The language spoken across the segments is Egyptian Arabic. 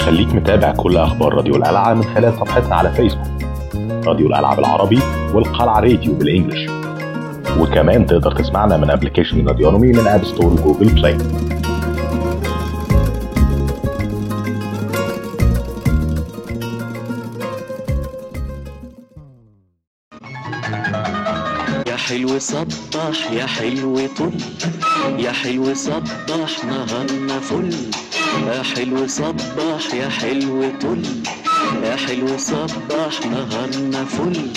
خليك متابع كل اخبار راديو القلعه من خلال صفحتنا على فيسبوك راديو القلعه بالعربي والقلعه راديو بالانجلش وكمان تقدر تسمعنا من ابلكيشن راديونومي من اب ستور وجوجل بلاي يا حلو صبح يا حلو طل يا حلو صبح نهارنا فل يا حلو صبح يا حلو طل يا حلو صبح نهارنا فل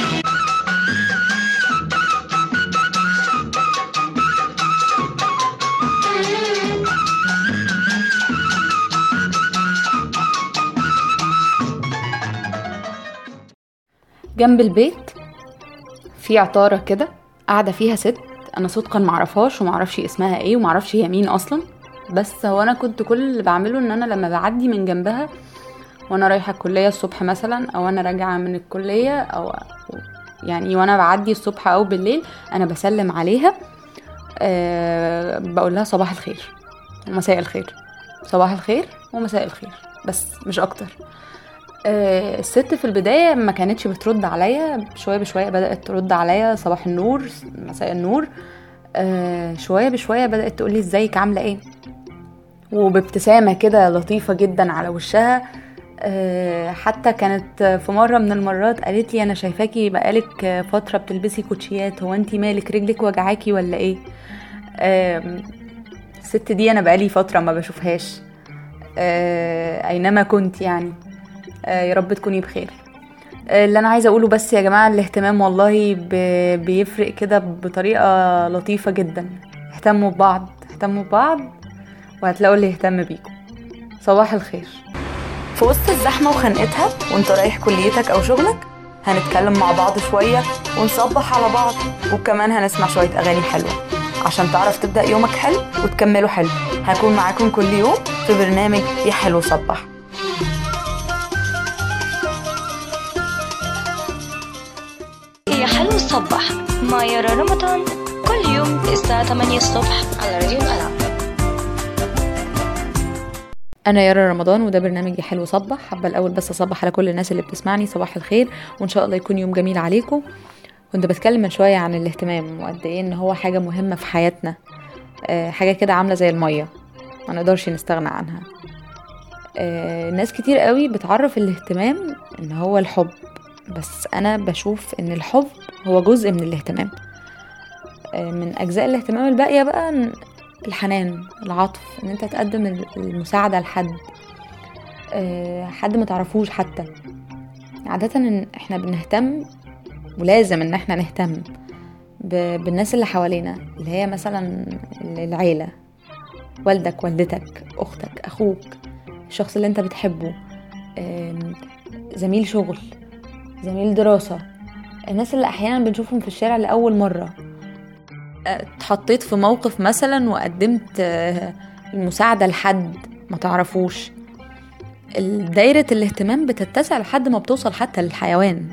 جنب البيت في عطارة كده قاعدة فيها ست أنا صدقا معرفهاش ومعرفش اسمها ايه ومعرفش هي مين أصلا بس هو أنا كنت كل اللي بعمله إن أنا لما بعدي من جنبها وأنا رايحة الكلية الصبح مثلا أو أنا راجعة من الكلية أو يعني وأنا بعدي الصبح أو بالليل أنا بسلم عليها أه بقول لها صباح الخير ومساء الخير صباح الخير ومساء الخير بس مش أكتر آه، الست في البداية ما كانتش بترد عليا شوية بشوية بدأت ترد عليا صباح النور مساء النور آه، شوية بشوية بدأت تقولي ازيك عاملة ايه وبابتسامة كده لطيفة جدا على وشها آه، حتى كانت في مرة من المرات قالت لي انا شايفاكي بقالك فترة بتلبسي كوتشيات هو انتي مالك رجلك وجعاكي ولا ايه آم، الست دي انا بقالي فترة ما بشوفهاش آه، اينما كنت يعني آه، يا رب تكوني بخير آه، اللي انا عايزه اقوله بس يا جماعه الاهتمام والله ب- بيفرق كده بطريقه لطيفه جدا اهتموا ببعض اهتموا ببعض وهتلاقوا اللي يهتم بيكم صباح الخير في وسط الزحمه وخنقتها وانت رايح كليتك او شغلك هنتكلم مع بعض شويه ونصبح على بعض وكمان هنسمع شويه اغاني حلوه عشان تعرف تبدا يومك حلو وتكمله حلو هكون معاكم كل يوم في برنامج يا حلو صبح يا حلو الصبح مع يارا رمضان كل يوم الساعة 8 الصبح على راديو الألعاب انا يارا رمضان وده برنامج يا حلو صبح حابه الاول بس اصبح على كل الناس اللي بتسمعني صباح الخير وان شاء الله يكون يوم جميل عليكم كنت بتكلم من شويه عن الاهتمام وقد ايه ان هو حاجه مهمه في حياتنا آه، حاجه كده عامله زي الميه ما نقدرش نستغنى عنها آه، ناس كتير قوي بتعرف الاهتمام ان هو الحب بس انا بشوف ان الحب هو جزء من الاهتمام آه، من اجزاء الاهتمام الباقيه بقى إن الحنان العطف ان انت تقدم ال- المساعده لحد آه، حد ما تعرفوش حتى عاده إن احنا بنهتم ولازم ان احنا نهتم ب- بالناس اللي حوالينا اللي هي مثلا العيله والدك والدتك اختك اخوك الشخص اللي انت بتحبه آم، زميل شغل زميل دراسة الناس اللي احيانا بنشوفهم في الشارع لاول مرة آه، اتحطيت في موقف مثلا وقدمت آه، المساعدة لحد ما تعرفوش دايرة الاهتمام بتتسع لحد ما بتوصل حتى للحيوان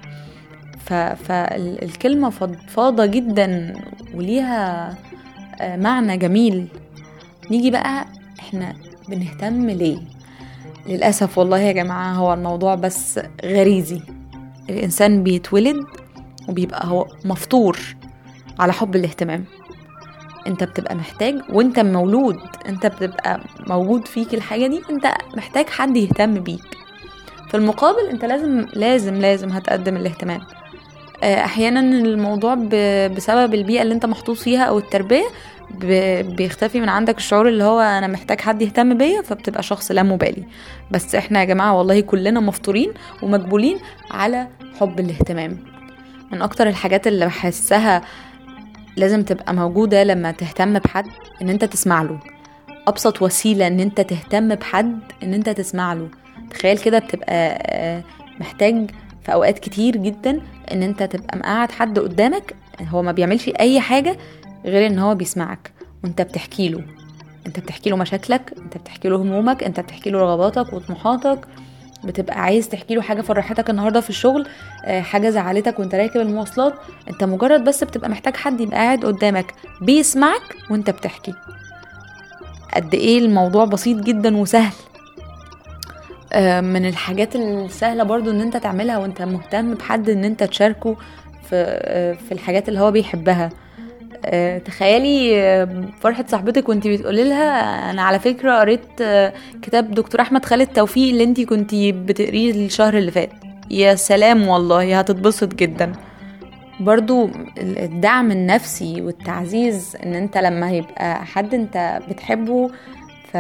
فالكلمة فضفاضة جدا وليها آه، معنى جميل نيجي بقى احنا بنهتم ليه للأسف والله يا جماعة هو الموضوع بس غريزي الإنسان بيتولد وبيبقى هو مفطور على حب الاهتمام انت بتبقى محتاج وانت مولود انت بتبقى موجود فيك الحاجة دي انت محتاج حد يهتم بيك في المقابل انت لازم لازم لازم هتقدم الاهتمام آه، احيانا الموضوع ب- بسبب البيئة اللي انت محطوط فيها او التربية ب- بيختفي من عندك الشعور اللي هو انا محتاج حد يهتم بيا فبتبقى شخص لا مبالي بس احنا يا جماعة والله كلنا مفطورين ومجبولين على حب الاهتمام من اكتر الحاجات اللي بحسها لازم تبقى موجودة لما تهتم بحد ان انت تسمع له ابسط وسيلة ان انت تهتم بحد ان انت تسمع له تخيل كده بتبقى آه، محتاج في اوقات كتير جدا ان انت تبقى مقعد حد قدامك هو ما بيعملش اي حاجة غير ان هو بيسمعك وانت بتحكي له انت بتحكي له مشاكلك انت بتحكي له همومك انت بتحكي له رغباتك وطموحاتك بتبقى عايز تحكي له حاجه فرحتك النهارده في الشغل آه، حاجه زعلتك وانت راكب المواصلات انت مجرد بس بتبقى محتاج حد يبقى قاعد قدامك بيسمعك وانت بتحكي قد ايه الموضوع بسيط جدا وسهل آه، من الحاجات السهله برضو ان انت تعملها وانت مهتم بحد ان انت تشاركه في آه، في الحاجات اللي هو بيحبها آه، تخيلي آه، فرحة صاحبتك وانت بتقولي لها انا على فكرة قريت آه، كتاب دكتور احمد خالد توفيق اللي انت كنت بتقريه الشهر اللي فات يا سلام والله هتتبسط جدا برضو الدعم النفسي والتعزيز ان انت لما يبقى حد انت بتحبه ف...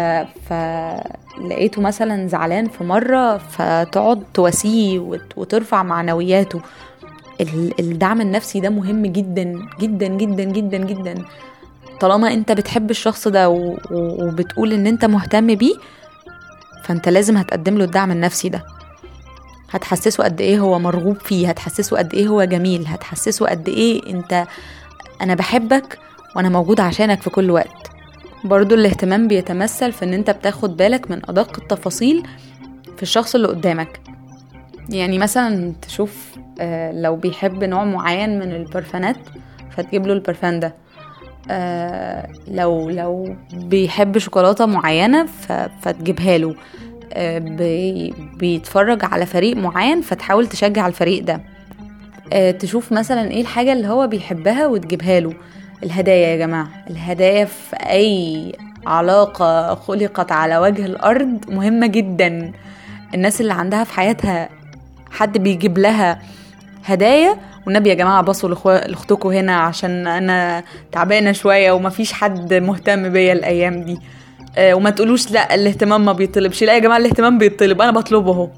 فلقيته مثلا زعلان في مرة فتقعد تواسيه وت... وترفع معنوياته ال- الدعم النفسي ده مهم جدا جدا جدا جدا جدا طالما انت بتحب الشخص ده و... و- وبتقول ان انت مهتم بيه فانت لازم هتقدم له الدعم النفسي ده هتحسسه قد ايه هو مرغوب فيه هتحسسه قد ايه هو جميل هتحسسه قد ايه انت انا بحبك وانا موجود عشانك في كل وقت برضو الاهتمام بيتمثل في ان انت بتاخد بالك من ادق التفاصيل في الشخص اللي قدامك يعني مثلا تشوف آه، لو بيحب نوع معين من البرفانات فتجيب له البرفان ده آه، لو لو بيحب شوكولاتة معينة ف- فتجيبها له آه، بي- بيتفرج على فريق معين فتحاول تشجع الفريق ده آه، تشوف مثلا ايه الحاجة اللي هو بيحبها وتجيبها له الهدايا يا جماعة الهدايا في أي علاقة خلقت على وجه الأرض مهمة جدا الناس اللي عندها في حياتها حد بيجيب لها هدايا والنبي يا جماعة بصوا لأخوا- لأختكم هنا عشان أنا تعبانة شوية ومفيش حد مهتم بيا الأيام دي آه، وما تقولوش لا الاهتمام ما بيطلبش لا يا جماعة الاهتمام بيطلب أنا بطلبه اهو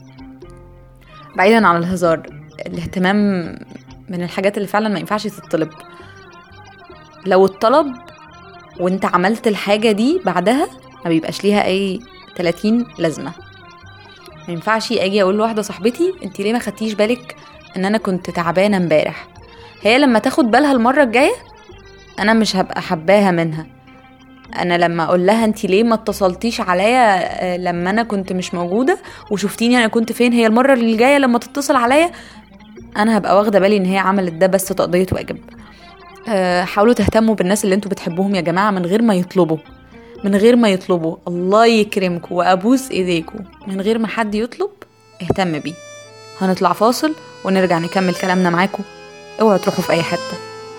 بعيدا عن الهزار الاهتمام من الحاجات اللي فعلا ما ينفعش تطلب لو اتطلب وانت عملت الحاجة دي بعدها ما بيبقاش ليها اي 30 لازمة ما ينفعش اجي اقول لواحدة صاحبتي انت ليه ما خدتيش بالك ان انا كنت تعبانة امبارح هي لما تاخد بالها المرة الجاية انا مش هبقى حباها منها انا لما اقول لها انت ليه ما اتصلتيش عليا آه، لما انا كنت مش موجودة وشفتيني انا كنت فين هي المرة اللي جاية لما تتصل عليا انا هبقى واخدة بالي ان هي عملت ده بس تقضية واجب آه، حاولوا تهتموا بالناس اللي انتوا بتحبوهم يا جماعة من غير ما يطلبوا من غير ما يطلبوا الله يكرمكم وابوس ايديكم من غير ما حد يطلب اهتم بيه هنطلع فاصل ونرجع نكمل كلامنا معاكم اوعوا تروحوا في اي حته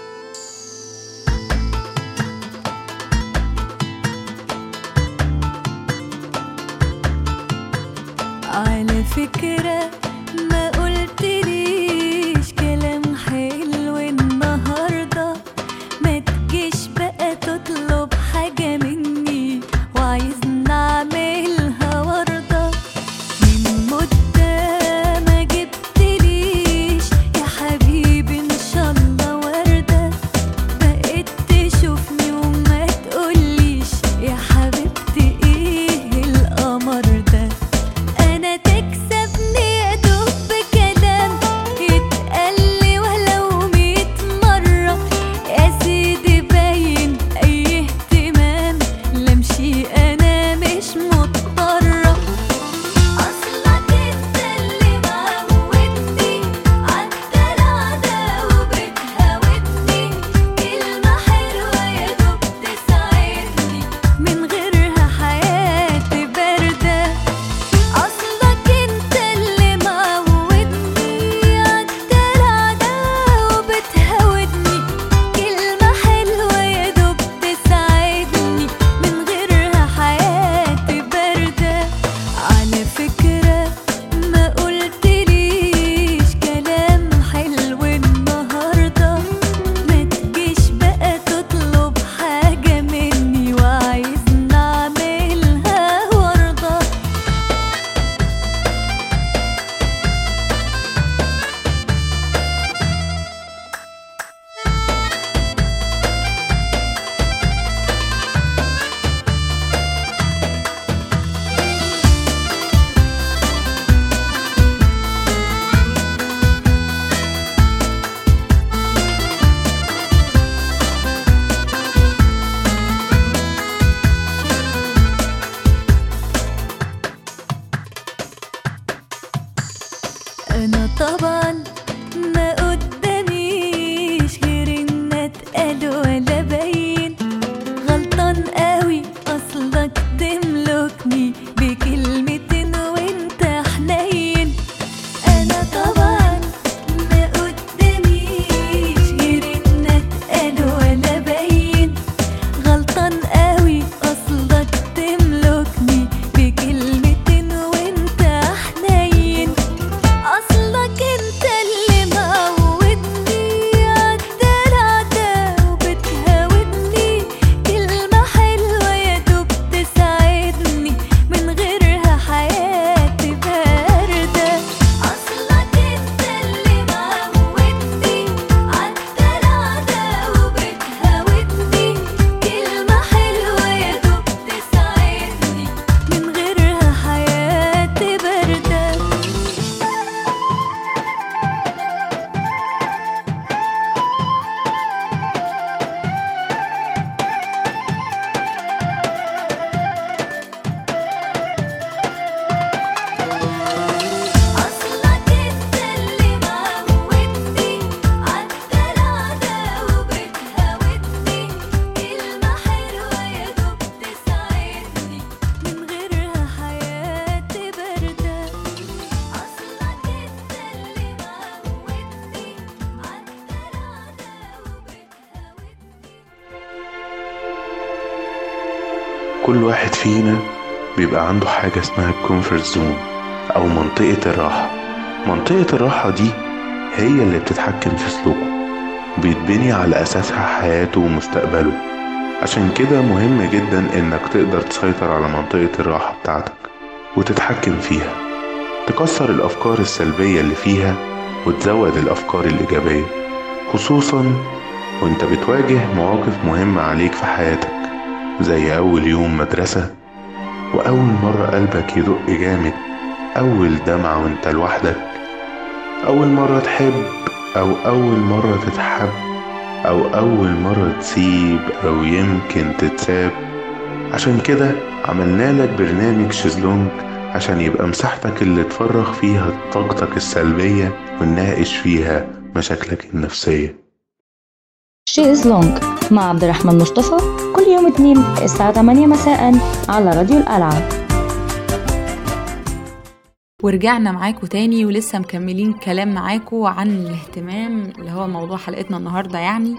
على فكرة ما قلتليش كلام حلو النهاردة ما تجيش بقى تطلب حاجة مني وعايزني اعملها وردة من مدة ما جبتليش يا حبيبي ان شاء الله وردة بقيت تشوفني وما تقوليش يا حبيبتي ايه القمر ده انا تكسبني كل واحد فينا بيبقى عنده حاجة اسمها الكومفورت زون أو منطقة الراحة منطقة الراحة دي هي اللي بتتحكم في سلوكه وبيتبني على أساسها حياته ومستقبله عشان كده مهم جدا إنك تقدر تسيطر على منطقة الراحة بتاعتك وتتحكم فيها تكسر الأفكار السلبية اللي فيها وتزود الأفكار الإيجابية خصوصا وانت بتواجه مواقف مهمة عليك في حياتك زي أول يوم مدرسة وأول مرة قلبك يدق جامد أول دمعة وانت لوحدك أول مرة تحب أو أول مرة تتحب أو أول مرة تسيب أو يمكن تتساب عشان كده عملنا لك برنامج شيزلونج عشان يبقى مساحتك اللي تفرغ فيها طاقتك السلبية ونناقش فيها مشاكلك النفسية شيز لونج مع عبد الرحمن مصطفى كل يوم اثنين الساعة 8 مساء على راديو القلعة ورجعنا معاكم تاني ولسه مكملين كلام معاكم عن الاهتمام اللي هو موضوع حلقتنا النهارده يعني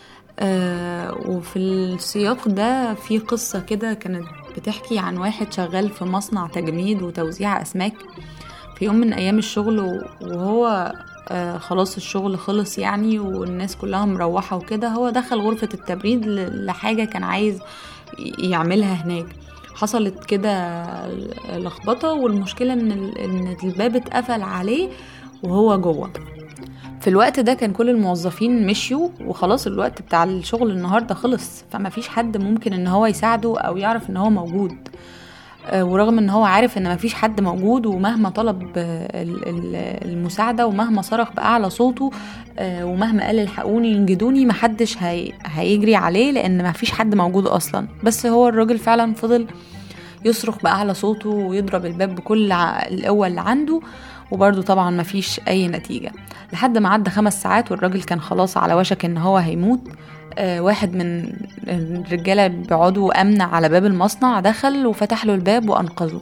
آه وفي السياق ده في قصة كده كانت بتحكي عن واحد شغال في مصنع تجميد وتوزيع أسماك في يوم من أيام الشغل وهو آه خلاص الشغل خلص يعني والناس كلها مروحة وكده هو دخل غرفة التبريد ل- لحاجة كان عايز ي- يعملها هناك حصلت كده لخبطة والمشكلة ان ال- ان الباب اتقفل عليه وهو جوه في الوقت ده كان كل الموظفين مشيوا وخلاص الوقت بتاع الشغل النهارده خلص فما فيش حد ممكن ان هو يساعده او يعرف ان هو موجود آه، ورغم ان هو عارف ان مفيش حد موجود ومهما طلب آه، ال- ال- المساعدة ومهما صرخ بأعلى صوته آه، ومهما قال الحقوني ينجدوني محدش هي هيجري عليه لان مفيش حد موجود اصلا بس هو الراجل فعلا فضل يصرخ بأعلى صوته ويضرب الباب بكل ع- القوة اللي عنده وبرضه طبعا مفيش أي نتيجة لحد ما عدى خمس ساعات والراجل كان خلاص على وشك إن هو هيموت آه، واحد من الرجالة بيقعدوا أمن على باب المصنع دخل وفتح له الباب وأنقذه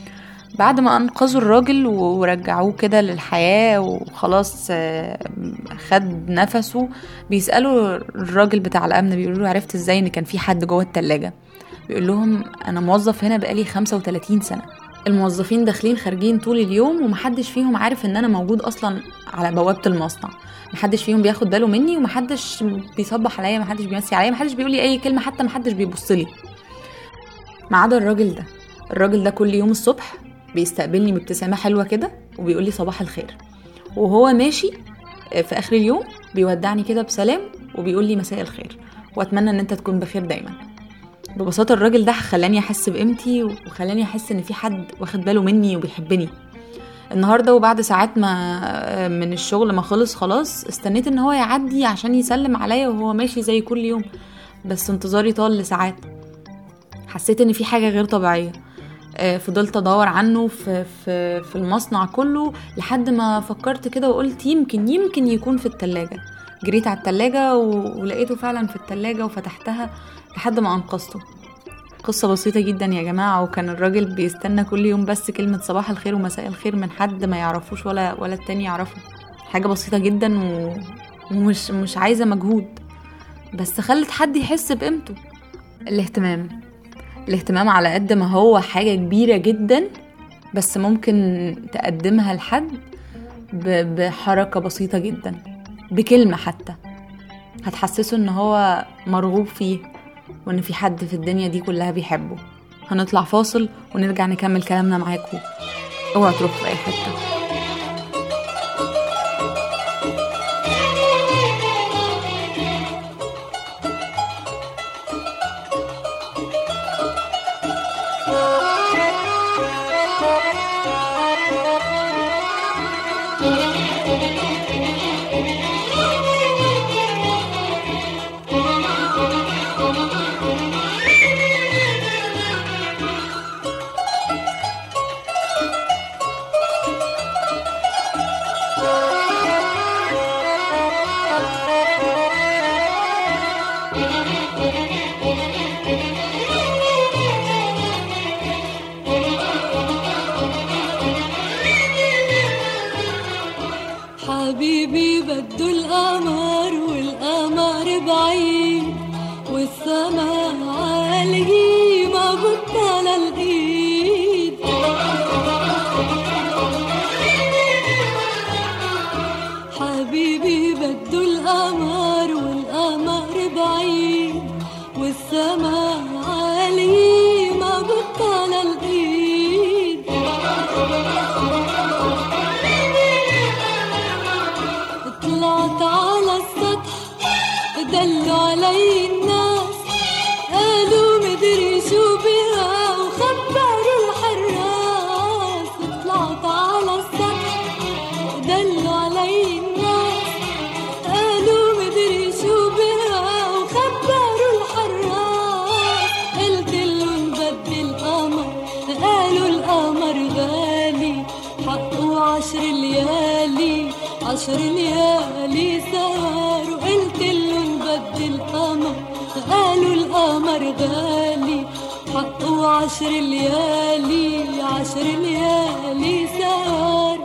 بعد ما أنقذوا الراجل ورجعوه كده للحياة وخلاص آه، خد نفسه بيسألوا الراجل بتاع الأمن بيقولوا له عرفت ازاي إن كان في حد جوه التلاجة بيقول لهم أنا موظف هنا بقالي 35 سنة الموظفين داخلين خارجين طول اليوم ومحدش فيهم عارف ان انا موجود اصلا على بوابه المصنع محدش فيهم بياخد باله مني ومحدش بيصبح عليا محدش بيمسي عليا محدش بيقول لي اي كلمه حتى محدش بيبص لي ما عدا الراجل ده الراجل ده كل يوم الصبح بيستقبلني بابتسامه حلوه كده وبيقول لي صباح الخير وهو ماشي آه، في اخر اليوم بيودعني كده بسلام وبيقول لي مساء الخير واتمنى ان انت تكون بخير دايما ببساطة الراجل ده خلاني أحس بقيمتي وخلاني أحس إن في حد واخد باله مني وبيحبني النهاردة وبعد ساعات ما من الشغل ما خلص خلاص استنيت إن هو يعدي عشان يسلم عليا وهو ماشي زي كل يوم بس انتظاري طال لساعات حسيت إن في حاجة غير طبيعية آه، فضلت ادور عنه في في في المصنع كله لحد ما فكرت كده وقلت يمكن يمكن يكون في التلاجة جريت على التلاجة و- ولقيته فعلا في التلاجة وفتحتها لحد ما انقذته قصة بسيطة جدا يا جماعة وكان الراجل بيستنى كل يوم بس كلمة صباح الخير ومساء الخير من حد ما يعرفوش ولا ولا التاني يعرفه حاجة بسيطة جدا و... ومش مش عايزة مجهود بس خلت حد يحس بقيمته الاهتمام الاهتمام على قد ما هو حاجة كبيرة جدا بس ممكن تقدمها لحد ب... بحركة بسيطة جدا بكلمة حتى هتحسسه ان هو مرغوب فيه وان في حد في الدنيا دي كلها بيحبه هنطلع فاصل ونرجع نكمل كلامنا معاكم اوعى تروحوا في اي حته والسماء عالي ما بطل الايد طلعت على السطح دلوا علي الناس قالوا مدري شو بها وخبروا الحراس طلعت على السطح دلوا علي الناس قالوا مدري شو بها وخبروا الحراس قلت لهم بدي القمر قالوا القمر غالي حقه عشر ليالي عشر ليالي سهر وقلت لهم بدي القمر قالوا القمر غالي حقه عشر ليالي عشر ليالي سهر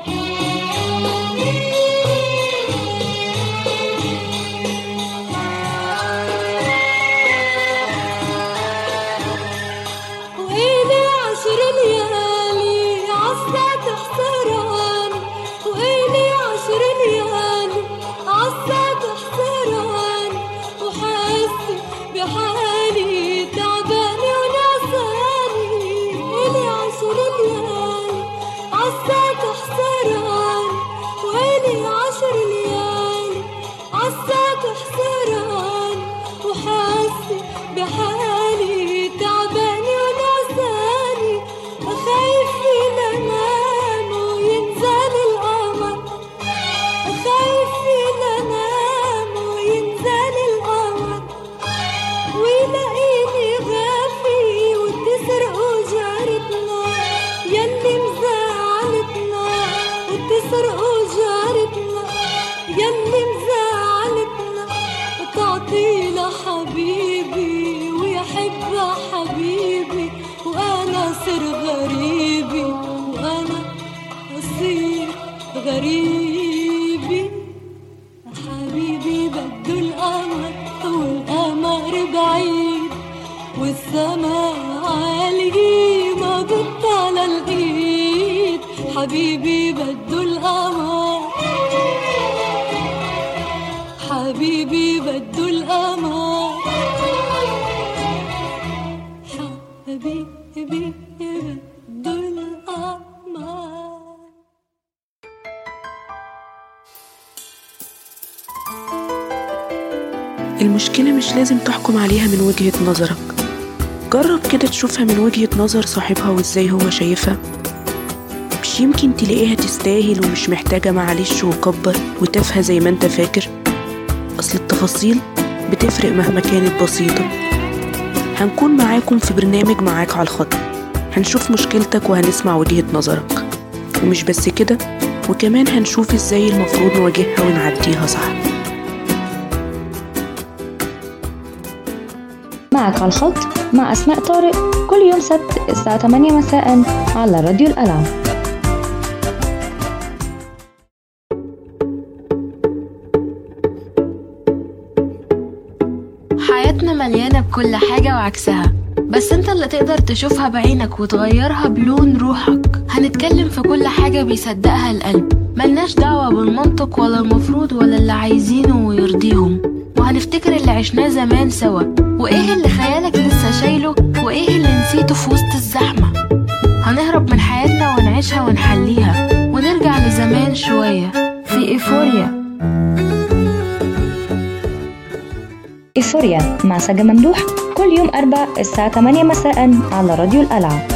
وإلي عشر ليالي عالساعة حسران وإلي عشر ليالي عالساعة حسران وحاسة بحالي تعبانة ونعساني إلي عشر ليالي عالساعة حسران وإلي عشر ليالي عالساعة حسران وحاسة بحالي تعبانة ونعساني خايفة لنام وينزل القمر خايفة لنام وينزل القمر ويلاقيني غافي وتسرقوا جارتنا يلي مزعلتنا وتسرقوا جارتنا يلي مزعلتنا وتعطي لحبيبي ويحب حبيبي وانا صر غريبي وانا اصير غريبي حبيبي بده القمر والقمر بعيد والسماء عالي ما بطل الايد حبيبي بده القمر حبيبي بده القمر حبيبي بده القمر المشكلة مش لازم تحكم عليها من وجهة نظرك جرب كده تشوفها من وجهة نظر صاحبها وازاي هو شايفها مش يمكن تلاقيها تستاهل ومش محتاجة معلش وكبر وتافهة زي ما انت فاكر أصل التفاصيل بتفرق مهما كانت بسيطة هنكون معاكم في برنامج معاك على الخط هنشوف مشكلتك وهنسمع وجهة نظرك ومش بس كده وكمان هنشوف ازاي المفروض نواجهها ونعديها صح معك على الخط مع أسماء طارق كل يوم سبت الساعة 8 مساء على راديو الألعاب حياتنا مليانة بكل حاجة وعكسها بس انت اللي تقدر تشوفها بعينك وتغيرها بلون روحك هنتكلم في كل حاجة بيصدقها القلب ملناش دعوة بالمنطق ولا المفروض ولا اللي عايزينه ويرضيهم وهنفتكر اللي عشناه زمان سوا وايه اللي خيالك لسه شايله وايه اللي نسيته في وسط الزحمة هنهرب من حياتنا ونعيشها ونحليها ونرجع لزمان شوية في ايفوريا إيفوريا مع سجا ممدوح كل يوم أربع الساعة 8 مساء على راديو الألعاب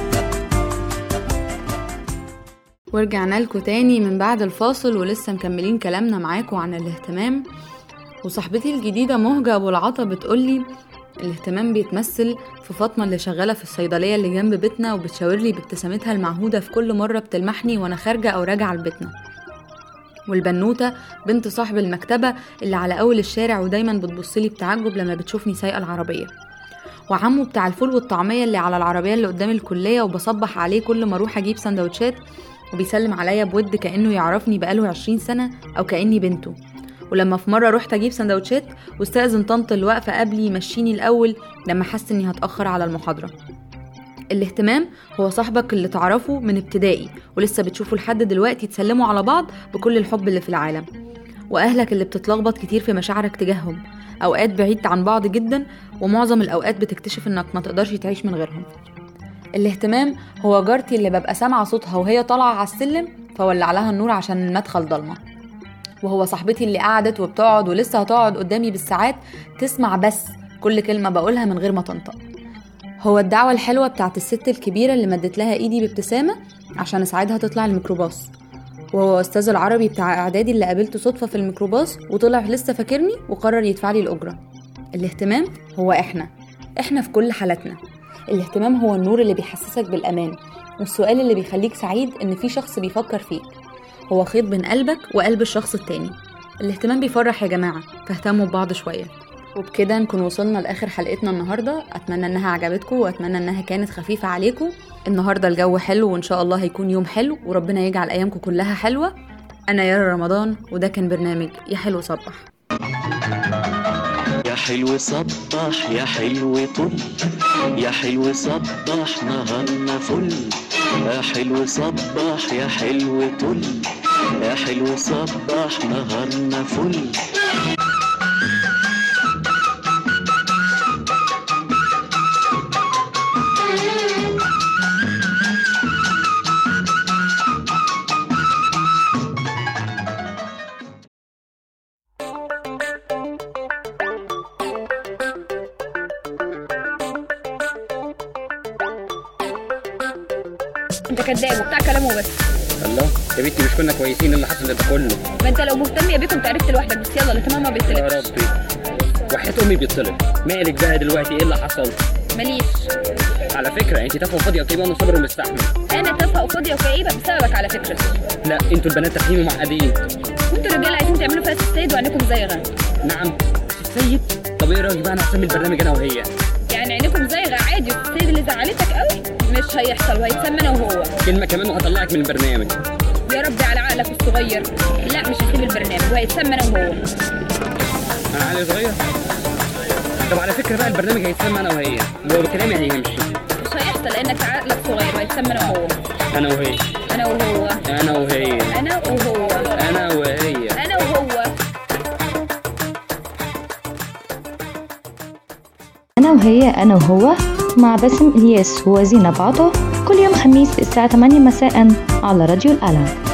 ورجعنا لكم تاني من بعد الفاصل ولسه مكملين كلامنا معاكم عن الاهتمام وصاحبتي الجديدة مهجة أبو العطا بتقولي الاهتمام بيتمثل في فاطمة اللي شغالة في الصيدلية اللي جنب بيتنا وبتشاور لي بابتسامتها المعهودة في كل مرة بتلمحني وأنا خارجة أو راجعة لبيتنا والبنوتة بنت صاحب المكتبة اللي على أول الشارع ودايما بتبصلي بتعجب لما بتشوفني سايقة العربية وعمو بتاع الفول والطعمية اللي على العربية اللي قدام الكلية وبصبح عليه كل ما أروح أجيب سندوتشات وبيسلم عليا بود كأنه يعرفني بقاله عشرين سنة أو كأني بنته ولما في مرة رحت أجيب سندوتشات واستأذن طنط الوقفة قبلي يمشيني الأول لما حس إني هتأخر على المحاضرة الاهتمام هو صاحبك اللي تعرفه من ابتدائي ولسه بتشوفه لحد دلوقتي تسلموا على بعض بكل الحب اللي في العالم وأهلك اللي بتتلخبط كتير في مشاعرك تجاههم اوقات بعيد عن بعض جدا ومعظم الاوقات بتكتشف انك ما تقدرش تعيش من غيرهم الاهتمام هو جارتي اللي ببقى سامعه صوتها وهي طالعه على السلم فولع لها النور عشان المدخل ضلمه وهو صاحبتي اللي قعدت وبتقعد ولسه هتقعد قدامي بالساعات تسمع بس كل كلمة بقولها من غير ما تنطق هو الدعوة الحلوة بتاعت الست الكبيرة اللي مدت لها ايدي بابتسامة عشان اساعدها تطلع الميكروباص وهو استاذ العربي بتاع اعدادي اللي قابلته صدفة في الميكروباص وطلع لسه فاكرني وقرر يدفع لي الاجرة الاهتمام هو احنا احنا في كل حالاتنا الاهتمام هو النور اللي بيحسسك بالامان والسؤال اللي بيخليك سعيد ان في شخص بيفكر فيك هو خيط بين قلبك وقلب الشخص التاني الاهتمام بيفرح يا جماعة فاهتموا ببعض شوية وبكده نكون وصلنا لآخر حلقتنا النهاردة أتمنى إنها عجبتكم وأتمنى إنها كانت خفيفة عليكم النهاردة الجو حلو وإن شاء الله هيكون يوم حلو وربنا يجعل أيامكم كلها حلوة أنا يارا رمضان وده كان برنامج يا حلو صبح يا حلو صبح يا حلو طل يا حلو صبح نهارنا فل يا حلو صبح يا حلو طل يا حلو صبح نهارنا فل انت كذاب وبتاع كلامه بس الله يا بنتي مش كنا كويسين اللي حصل ده كله ما انت لو مهتم يا بيه كنت عرفت لوحدك بس يلا الاهتمام ما يا بيطلبش ربي وحياة امي بيتصلب مالك بقى دلوقتي ايه اللي حصل ماليش على فكره انت تافهه وفاضيه وطيبه وانا صابر ومستحمل انا تافهه وفاضيه وكئيبه بسببك على فكره لا انتوا البنات تافهين ومعقدين وانتوا الرجاله عايزين تعملوا فيها السيد وعينكم زايغه نعم سيد طب ايه رايك بقى انا هسمي البرنامج انا وهي يعني عينكم زايغه عادي والسيد اللي زعلتك قوي مش هيحصل وهيتسمى انا وهو كلمه كمان وهطلعك من البرنامج يا ربي على عقلك الصغير لا مش هسيب البرنامج وهيتسمى انا وهو انا عقلي صغير طب على فكره بقى البرنامج هيتسمى انا وهي لو كلامي هيمشي مش هيحصل لانك عقلك صغير وهيتسمى انا وهو انا وهي انا وهو انا وهي انا وهو انا وهي انا وهو أنا وهي أنا وهو مع باسم إلياس وزينب عطا كل يوم خميس الساعة 8 مساء على راديو الألم